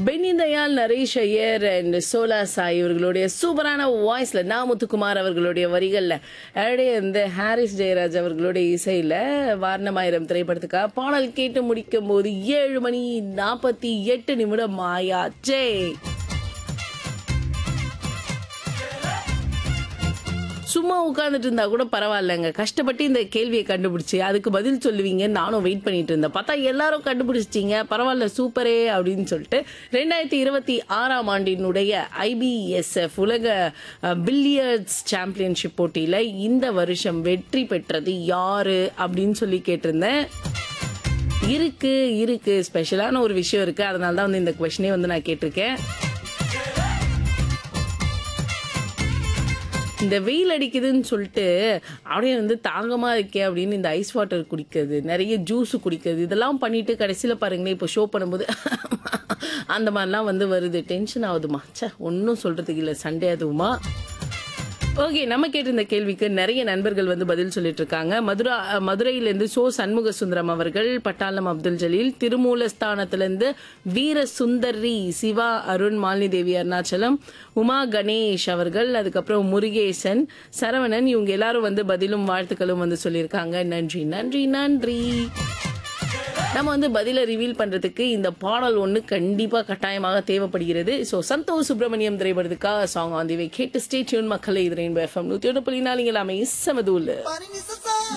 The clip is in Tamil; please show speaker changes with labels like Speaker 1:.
Speaker 1: பென்னி தயால் நரேஷ் ஐயர் அண்ட் சோலா சாய் இவர்களுடைய சூப்பரான வாய்ஸ்ல நா முத்துக்குமார் அவர்களுடைய வரிகள்ல அப்படியே இந்த ஹாரிஸ் ஜெயராஜ் அவர்களுடைய இசையில வாரணமாயிரம் திரைப்படத்துக்காக பாடல் கேட்டு முடிக்கும் போது ஏழு மணி நாற்பத்தி எட்டு நிமிடம் ஆயாச்சே சும்மா உட்காந்துட்டு இருந்தா கூட பரவாயில்லைங்க கஷ்டப்பட்டு இந்த கேள்வியை கண்டுபிடிச்சு அதுக்கு பதில் சொல்லுவீங்க நானும் வெயிட் பண்ணிட்டு இருந்தேன் பார்த்தா எல்லாரும் கண்டுபிடிச்சிட்டீங்க பரவாயில்ல சூப்பரே அப்படின்னு சொல்லிட்டு ரெண்டாயிரத்தி இருபத்தி ஆறாம் ஆண்டினுடைய ஐபிஎஸ்எஃப் உலக பில்லியர்ட்ஸ் சாம்பியன்ஷிப் போட்டியில இந்த வருஷம் வெற்றி பெற்றது யாரு அப்படின்னு சொல்லி கேட்டிருந்தேன் இருக்கு இருக்கு ஸ்பெஷலான ஒரு விஷயம் இருக்கு அதனால தான் வந்து இந்த கொஸ்டினே வந்து நான் கேட்டிருக்கேன் இந்த வெயில் அடிக்குதுன்னு சொல்லிட்டு அப்படியே வந்து தாங்கமா இருக்கே அப்படின்னு இந்த ஐஸ் வாட்டர் குடிக்கிறது நிறைய ஜூஸ் குடிக்கிறது இதெல்லாம் பண்ணிட்டு கடைசியில பாருங்களேன் இப்போ ஷோ பண்ணும்போது அந்த மாதிரிலாம் வந்து வருது டென்ஷன் ஆகுதுமா ச்சே ஒன்றும் சொல்றதுக்கு இல்லை சண்டே அதுவுமா ஓகே நம்ம கேட்டிருந்த கேள்விக்கு நிறைய நண்பர்கள் வந்து பதில் சொல்லிட்டு இருக்காங்க மதுரா மதுரையிலேருந்து சோ சண்முக சுந்தரம் அவர்கள் பட்டாளம் அப்துல் ஜலீல் திருமூலஸ்தானத்திலிருந்து வீர சுந்தரி சிவா அருண் மாலினி தேவி அருணாச்சலம் உமா கணேஷ் அவர்கள் அதுக்கப்புறம் முருகேசன் சரவணன் இவங்க எல்லாரும் வந்து பதிலும் வாழ்த்துக்களும் வந்து சொல்லியிருக்காங்க நன்றி நன்றி நன்றி நம்ம வந்து பதில ரிவீல் பண்றதுக்கு இந்த பாடல் ஒன்று கண்டிப்பா கட்டாயமாக தேவைப்படுகிறது ஸோ சந்தோஷ் சுப்பிரமணியம் திரைப்படத்துக்காக சாங் ஆன் தி வே கேட்டு ஸ்டே டியூன் மக்களை இது ரெயின்போ எஃப்எம் நூற்றி ஒன்று புள்ளி நாலு எல்லாமே செமதூல்
Speaker 2: Party me so